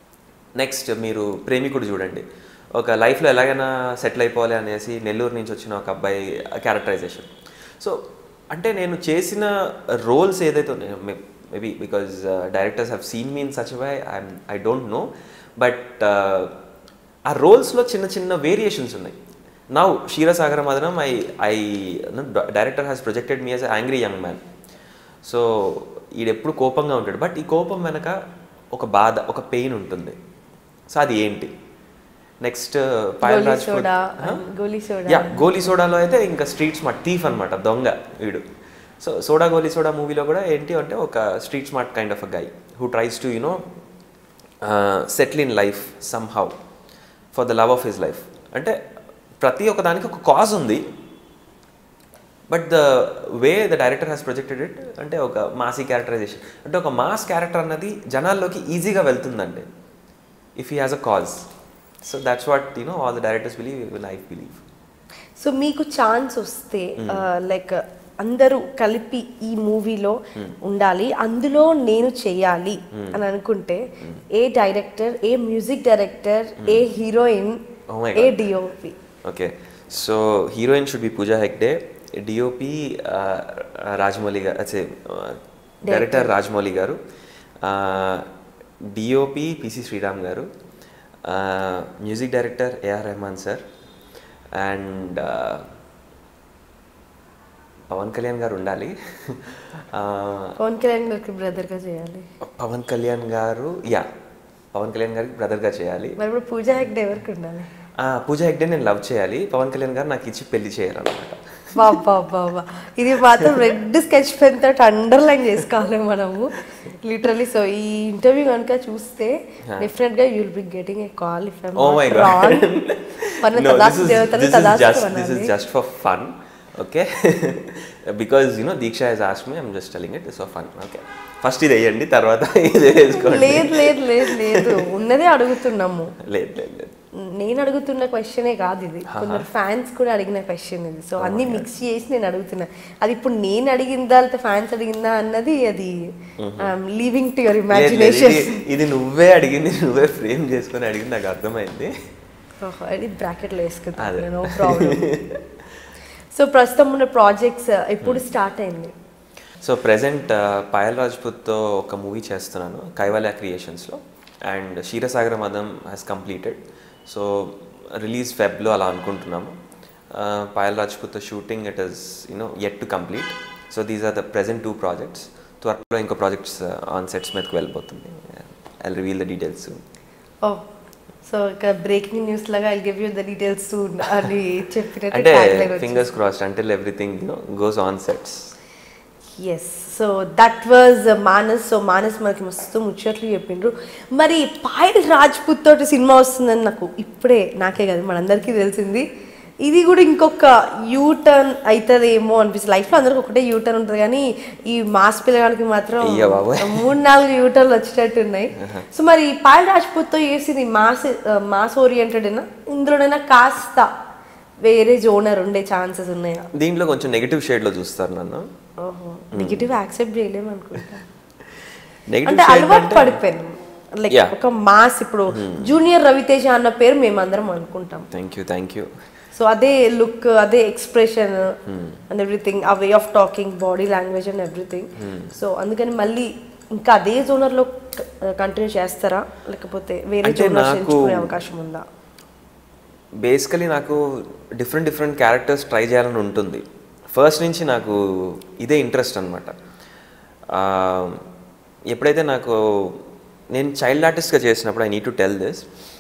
next మీరు ప్రేమికుడు చూడండి ఒక లైఫ్లో ఎలాగైనా సెటిల్ అయిపోవాలి అనేసి నెల్లూరు నుంచి వచ్చిన ఒక అబ్బాయి క్యారెక్టరైజేషన్ సో అంటే నేను చేసిన రోల్స్ ఏదైతే ఉన్నాయో maybe because directors have seen me in such why I'm I don't know but ఆ రోల్స్లో చిన్న చిన్న వేరియేషన్స్ ఉన్నాయి now Ksheera Sagara Madhanam I I director has projected me as angry young man so ఈడెప్పుడు కోపంగా ఉంటాడు బట్ ఈ కోపం వెనక ఒక బాధ ఒక పెయిన్ ఉంటుంది సో అది ఏంటి next Payal
Goli
Raj
soda Goli soda
yeah Goli సోడాలో అయితే ఇంకా స్ట్రీట్ స్మార్ట్ థీఫ్ అనమాట దొంగ వీడు సో సోడా గోలీ సోడా మూవీలో కూడా ఏంటి అంటే ఒక street smart kind of a guy who tries to you know settle in life somehow for the love of his life అంటే ప్రతి ఒక్క దానికి ఒక కాజ్ ఉంది but the way the director has projected it అంటే ఒక మాసీ క్యారెక్టరైజేషన్ అంటే ఒక మాస్ క్యారెక్టర్ అన్నది జనాల్లోకి ఈజీగా వెళ్తుందండి if he has a cause so that's what you know all the directors believe life believe
so మీకు ఛాన్స్ వస్తే లైక్ అందరూ కలిపి ఈ మూవీలో ఉండాలి అందులో నేను చేయాలి అని అనుకుంటే ఏ డైరెక్టర్ ఏ మ్యూజిక్ డైరెక్టర్ ఏ హీరోయిన్
Oh my
ఏ
God.
DOP
okay so heroine should be Pooja Hegde DOP Rajamouli garu అచ్చే director Rajamouli garu DOP PC Sreeram garu music director AR Rahman sir and Pawan Kalyan garu ఉండాలి ఆ,
పవన్ కళ్యాణ్ గారికి బ్రదర్ గా చేయాలి
పవన్ కళ్యాణ్ గారు యా పవన్ కళ్యాణ్ గారికి బ్రదర్గా చేయాలి
మరి ఇప్పుడు పూజా హెగ్డే ఎవరికి ఉండాలి
ఆ, పూజా హెగ్డే నేను లవ్ చేయాలి పవన్ కళ్యాణ్ గారు నాకు ఇచ్చి పెళ్లి చేయాలన్నమాట
బాబా బాబా ఇది మాత్రం రెడ్ స్కెచ్ పెన్ తోటి అండర్లైన్ చేసుకోవాలి మనము లిటరలీ సో ఈ ఇంటర్వ్యూ కనుక చూస్తే డెఫినెట్ గా you'll be getting a call if
Oh my god.
Wrong మన
no, this
తదాస్తు
is,
దేవతలు
this is
తదాస్తు
just this is
అనాలి
just for fun. Okay, because you know Deeksha has asked me. I'm just telling it. It's for fun. Okay. First ఇది వేయండి తర్వాత ఇది వేసుకోండి
లేదు లేదు లేదు లేదు ఉన్నదే అడుగుతున్నాము
లేదు లేదు లేదు
నేను అడుగుతున్న క్వశ్చనే కాదు ఇది కొందరు ఫ్యాన్స్ కూడా అడిగిన క్వశ్చన్ ఇది సో అన్ని మిక్స్ చేసి నేను అడుగుతున్నా అది ఇప్పుడు నేను అడిగిందా లేకపోతే ఫ్యాన్స్ అడిగిందా అన్నది అది లీవింగ్ టు యువర్
లేదు, లేదు,
ఇమాజినేషన్
ఇది- ఇది నువ్వే అడిగింది నువ్వే ఫ్రేమ్ చేసుకొని అడిగింది నాకు అర్థమైంది
అది బ్రాకెట్లో
అదే.
వేసుకుంటాను నో ప్రాబ్లం సో ప్రస్తుతం ఉన్న ప్రాజెక్ట్స్ ఎప్పుడు స్టార్ట్ అయింది
సో ప్రెసెంట్ పాయల్ రాజ్పుత్తో ఒక మూవీ చేస్తున్నాను కైవాల్య క్రియేషన్స్లో and Ksheera Sagara Madhanam has completed so release ఫెబ్లో అలా అనుకుంటున్నాము పాయల్ రాజ్పుత్తో shooting it is you know yet to complete so these are the present two projects త్వరలో ఇంకో ప్రాజెక్ట్స్ ఆన్ సెట్స్ మీదకి వెళ్ళిపోతుంది I reveal the details
oh so ఇక్కడ బ్రేకింగ్ న్యూస్ లాగా I give you the details అని చెప్పినట్టు
అంటే
tagline వచ్చింది.
Fingers crossed until everything you know goes on sets
yes so that was Manas so Manas మనకి మస్తు ముచ్చట్లు చెప్పిండ్రు మరి పాయల్ రాజ్పుత్ తోటి సినిమా వస్తుందని నాకు ఇప్పుడే నాకే కదా మనందరికీ తెలిసింది ఇది కూడా ఇంకొక యూ టర్న్ అవుతుందేమో అనిపిస్తుంది లైఫ్లో అందరికి ఒకటే యూ టర్న్ ఉంటుంది కానీ ఈ మాస్ పిల్లగానికి మాత్రం
అయ్య బాబోయ్.
మూడు నాలుగు యూ టర్న్లు వచ్చేటట్టు ఉన్నాయి సో మరి పాయల్ రాజ్పుత్తో చేసింది మాస్ మాస్ ఓరియంటెడేనా ఇందులోనైనా కాస్త వేరే జోనర్ ఉండే ఛాన్సెస్ ఉన్నాయా
దీంట్లో కొంచెం నెగిటివ్ షేడ్లో చూస్తారు నన్ను
ఓహో నెగిటివ్ యాక్సెప్ట్ చేయలేము అనుకుంటా
నెగిటివ్
అంటే
షేడ్
అలవాటు పడిపోయాను లైక్
Yeah.
ఒక మాస్ ఇప్పుడు జూనియర్ రవితేజ అన్న పేరు మేమందరం అనుకుంటాం
thank you thank you
so అదే లుక్ అదే ఎక్స్ప్రెషన్ అండ్ ఎవ్రీథింగ్ ఆ way of talking body language and everything so అందుకని మళ్ళీ ఇంకా అదే జోనర్ లో కంటిన్యూ చేస్తారా లేకపోతే వేరే
అంటే
జోనర్స్
నాకు-
ఎంచుకునే అవకాశం ఉందా
బేసికలీ నాకు డిఫరెంట్ డిఫరెంట్ క్యారెక్టర్స్ ట్రై చేయాలని ఉంటుంది ఫస్ట్ నుంచి నాకు ఇదే ఇంట్రెస్ట్ అనమాట ఎప్పుడైతే నాకు నేను చైల్డ్ ఆర్టిస్ట్గా చేసినప్పుడు I need to tell this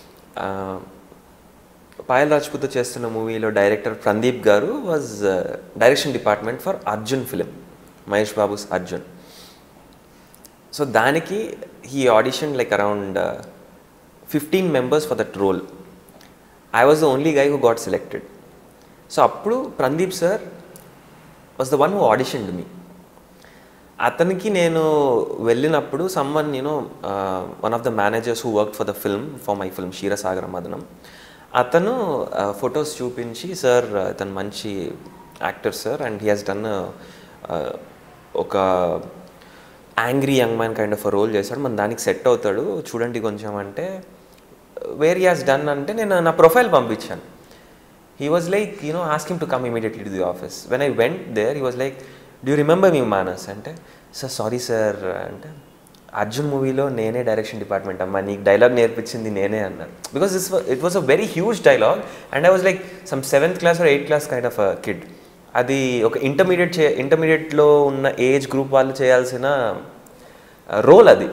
Payal Rajput చేస్తున్న మూవీలో డైరెక్టర్ ప్రదీప్ గారు was direction department for Arjun film Mahesh Babu's Arjun so దానికి he audition like around fifteen members for that role I was the only guy who got selected so అప్పుడు Pradeep sir was the one who auditioned me అతనికి నేను వెళ్ళినప్పుడు సమ్మన్ నేను one of the managers who work for the film for my film Ksheera Sagara Madhanam అతను photos చూపించి sir ఇతను మంచి actor sir and he has done ఒక angry young man kind of role చేశాడు మన దానికి సెట్ అవుతాడు చూడండి కొంచెం అంటే వేర్ హీ హాస్ డన్ అంటే నేను నా ప్రొఫైల్ పంపించాను he was like you know ask him to come immediately to the office when I went there he was like do remember me Manas అంటే సార్ సారీ సార్ అంటే అర్జున్ మూవీలో నేనే డైరెక్షన్ డిపార్ట్మెంట్ అమ్మా నీకు డైలాగ్ నేర్పించింది నేనే అన్నారు because this it was a very huge dialogue and I was like some seventh class or eighth class kind of kid అది ఒక ఇంటర్మీడియట్ చే ఇంటర్మీడియట్లో ఉన్న ఏజ్ గ్రూప్ వాళ్ళు చేయాల్సిన రోల్ అది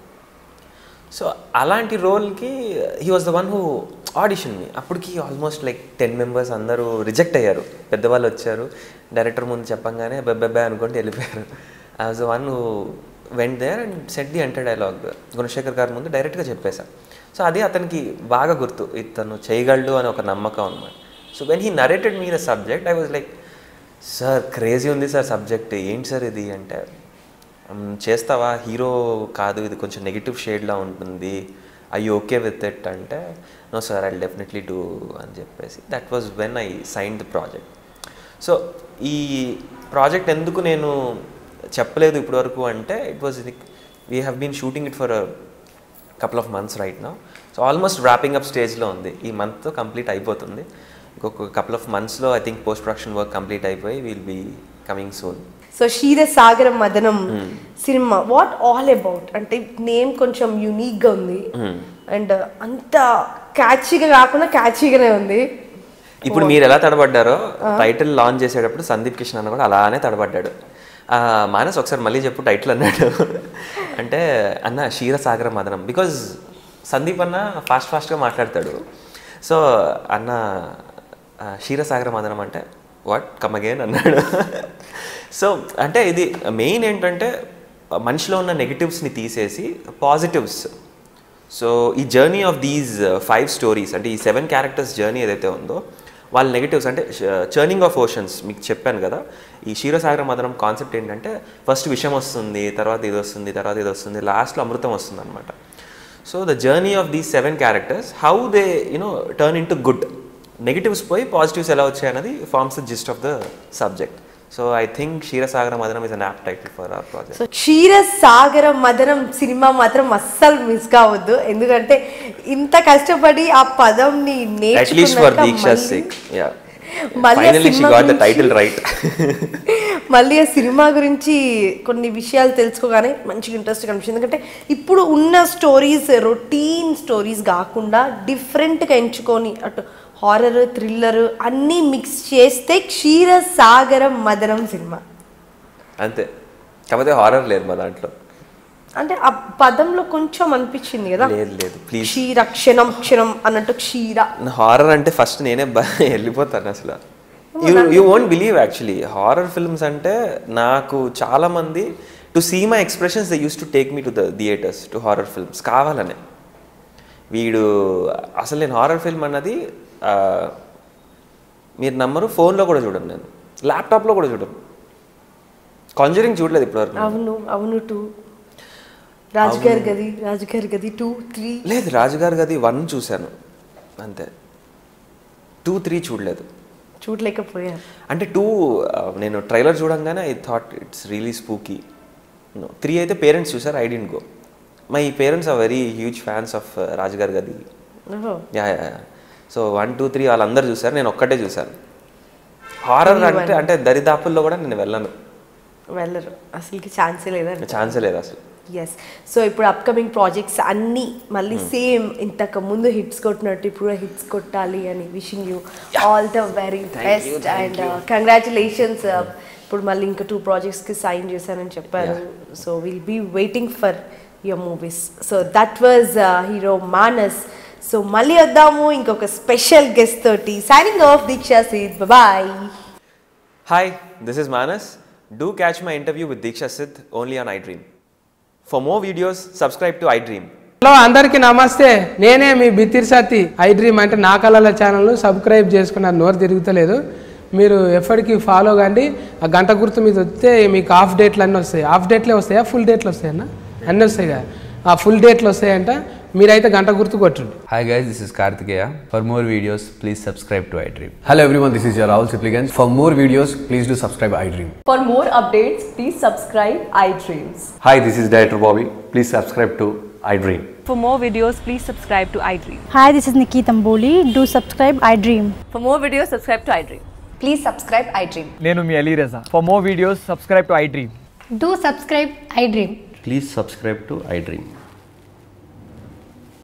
సో అలాంటి రోల్కి he was the one who audition me అప్పటికి ఆల్మోస్ట్ లైక్ టెన్ మెంబర్స్ అందరూ రిజెక్ట్ అయ్యారు పెద్దవాళ్ళు వచ్చారు డైరెక్టర్ ముందు చెప్పంగానే బెబ్బెబ్బే అనుకుంటూ వెళ్ళిపోయారు I was the one who went there and said the entire dialogue Gunasekhar గారి ముందు డైరెక్ట్గా చెప్పేశాను సో అది అతనికి బాగా గుర్తు ఇతను చేయగలడు అని ఒక నమ్మకం అనమాట so when he narrated me the subject I was like sir crazy ఉంది సార్ సబ్జెక్ట్ ఏంటి సార్ ఇది అంటే "మ్, చేస్తావా హీరో కాదు ఇది కొంచెం నెగిటివ్ షేడ్లా ఉంటుంది ఐ ఓకే విత్ ఇట్ అంటే no sir I definitely do అని చెప్పేసి that was when I sign the project so ఈ ప్రాజెక్ట్ ఎందుకు నేను చెప్పలేదు ఇప్పటివరకు అంటే it was we have been shooting it for couple of months right నా సో ఆల్మోస్ట్ ర్యాపింగ్ అప్ స్టేజ్లో ఉంది ఈ మంత్తో కంప్లీట్ అయిపోతుంది ఇంకొక కపుల్ ఆఫ్ మంత్స్లో I think post production work complete అయిపోయి will be coming soon
so Ksheera Sagaram Madhanam cinema what all about అంటే నేమ్ కొంచెం యూనిక్ గా ఉంది అండ్ అంత క్యాచీగా కాకుండా క్యాచీగానే ఉంది
ఇప్పుడు మీరు ఎలా తడబడ్డారో టైటిల్ లాంచ్ చేసేటప్పుడు సందీప్ కిషన్ అన్న కూడా అలానే తడబడ్డాడు ఆ, మానస్ ఒకసారి మళ్ళీ చెప్పు టైటిల్ అన్నాడు అంటే అన్న క్షీరసాగర మదనం బికాజ్ సందీప్ అన్న ఫాస్ట్ ఫాస్ట్గా మాట్లాడతాడు సో అన్న ఆ, క్షీరసాగర మదనం అంటే వాట్ కమ్ అగైన్ అన్నాడు సో అంటే ఇది మెయిన్ ఏంటంటే మనిషిలో ఉన్న నెగిటివ్స్ని తీసేసి పాజిటివ్స్ సో ఈ journey of these five stories అంటే ఈ సెవెన్ క్యారెక్టర్స్ జర్నీ ఏదైతే ఉందో వాళ్ళ నెగిటివ్స్ అంటే చర్నింగ్ ఆఫ్ ఓషన్స్ మీకు చెప్పాను కదా ఈ క్షీరసాగర మదనం కాన్సెప్ట్ ఏంటంటే ఫస్ట్ విషయం వస్తుంది తర్వాత ఇది వస్తుంది తర్వాత ఇది వస్తుంది లాస్ట్లో అమృతం వస్తుంది అనమాట so the journey of these seven characters how they you know turn into good negatives పోయి పాజిటివ్స్ ఎలా వచ్చాయి అనేది forms the gist of the subject so I think Ksheera Sagara Madhanam is an apt title for our project
so Ksheera Sagaram Madhanam cinema మాత్రం అస్సలు miss కావద్దు ఎందుకంటే ఇంత కష్టపడి ఆ పదంని
అట్లీస్ట్ ఫర్
నేర్చుకున్నాక
దీక్షా
మళ్ళీ-
సిక్ యా
మళ్ళీ ఆ
finally she
cinema
got the
గురించి-
టైటిల్ రైట్
మళ్ళీ ఆ సినిమా గురించి కొన్ని విషయాలు తెలుసుకోగానే మంచిగా ఇంట్రెస్ట్ కనిపించింది ఎందుకంటే ఇప్పుడు ఉన్న స్టోరీస్ రొటీన్ స్టోరీస్ కాకుండా డిఫరెంట్గా ఎంచుకొని అటు హారర్ థ్రిల్లర్ అన్నీ మిక్స్ చేస్తే క్షీరసాగరం మదనం సినిమా
అంతే కాకపోతే హారర్ లేదు మా దాంట్లో
అంటే ఆ పదంలో కొంచెం అనిపించింది కదా
లేదు లేదు ప్లీజ్
క్షీర క్షణం క్షణం అన్నట్టు క్షీర
హారర్ అంటే ఫస్ట్ నేనే బ- వెళ్ళిపోతాను అసలు you you won't believe actually horror films అంటే నాకు చాలా మంది to see my expressions they use to take me to the theatres to horror films కావాలనే వీడు అసలు నేను హారర్ ఫిల్మ్ అన్నది ఆ, మీరు నమ్మరు ఫోన్లో కూడా చూడను నేను ల్యాప్టాప్లో కూడా చూడను కాంజరింగ్ చూడలేదు ఇప్పటివరకు
అవును అవును టూ రాజుగారి గది రాజుగారి గది టూ త్రీ
లేదు రాజుగారి గది వన్ చూశాను అంతే టూ త్రీ చూడలేదు
చూడలేకపోయాను
అంటే టూ నేను ట్రైలర్ చూడంగానే I thought it's really spooky three అయితే పేరెంట్స్ చూసారు I didn't go my parents are very huge fans of Raju Gari Gadhi
ఓహో
yeah yeah so one two three వాళ్ళందరూ చూసారు నేను ఒక్కటే చూశాను హారర్ అంటే అంటే దరిదాపుల్లో కూడా నేను వెళ్ళను
వెళ్ళరు అసలుకి ఛాన్సే లేదండి
ఛాన్సే లేదు అసలు
ఎస్ సో ఇప్పుడు అప్కమింగ్ ప్రాజెక్ట్స్ అన్నీ మళ్ళీ సేమ్ ఇంతకు ముందు హిట్స్ కొట్టినట్టు ఇప్పుడు హిట్స్ కొట్టాలి అని wishing you all the very best and congratulations ఇప్పుడు మళ్ళీ ఇంకా టూ ప్రాజెక్ట్స్కి సైన్ చేశానని చెప్పారు so will be waiting for your movies so that was hero Manas so మళ్ళీ వద్దాము ఇంకొక స్పెషల్ గెస్ట్ తోటి signing off Deeksha Seth bye
hi this is Manas do catch my interview with Deeksha Seth only on iDream for more videos subscribe to iDream
hello అందరికీ నమస్తే నేనే మీ Bithiri Sathi iDream అంటే నా కళల ఛానల్ సబ్స్క్రైబ్ చేసుకున్నారు నోరు తిరుగుతలేదు మీరు ఎప్పటికీ ఫాలో కండి ఆ గంట గుర్తు మీద వస్తే మీకు హాఫ్ డేట్లు అన్నీ వస్తాయి హాఫ్ డేట్లే వస్తాయా ఫుల్ డేట్లు వస్తాయన్న అన్నీ వస్తాయి కదా ఆ ఫుల్ డేట్లు వస్తాయంట మీరైతే గంట గుర్తు కొట్టండి
Hi guys, this is Kartikeya. For more videos, please subscribe to iDream.
Hello everyone, this is your Rahul Sipligans. For more videos, please do subscribe iDream.
For more updates, please subscribe iDreams.
Hi, this is Director Bobby. Please subscribe to iDream.
For more videos, please subscribe to iDream.
Hi, this is Nikki Tamboli. Do subscribe I Dream.
For more videos, subscribe to iDream.
Please subscribe iDream
నేను మీ Ali Raza for more videos subscribe to iDream
Do subscribe I Dream.
Please subscribe to iDream.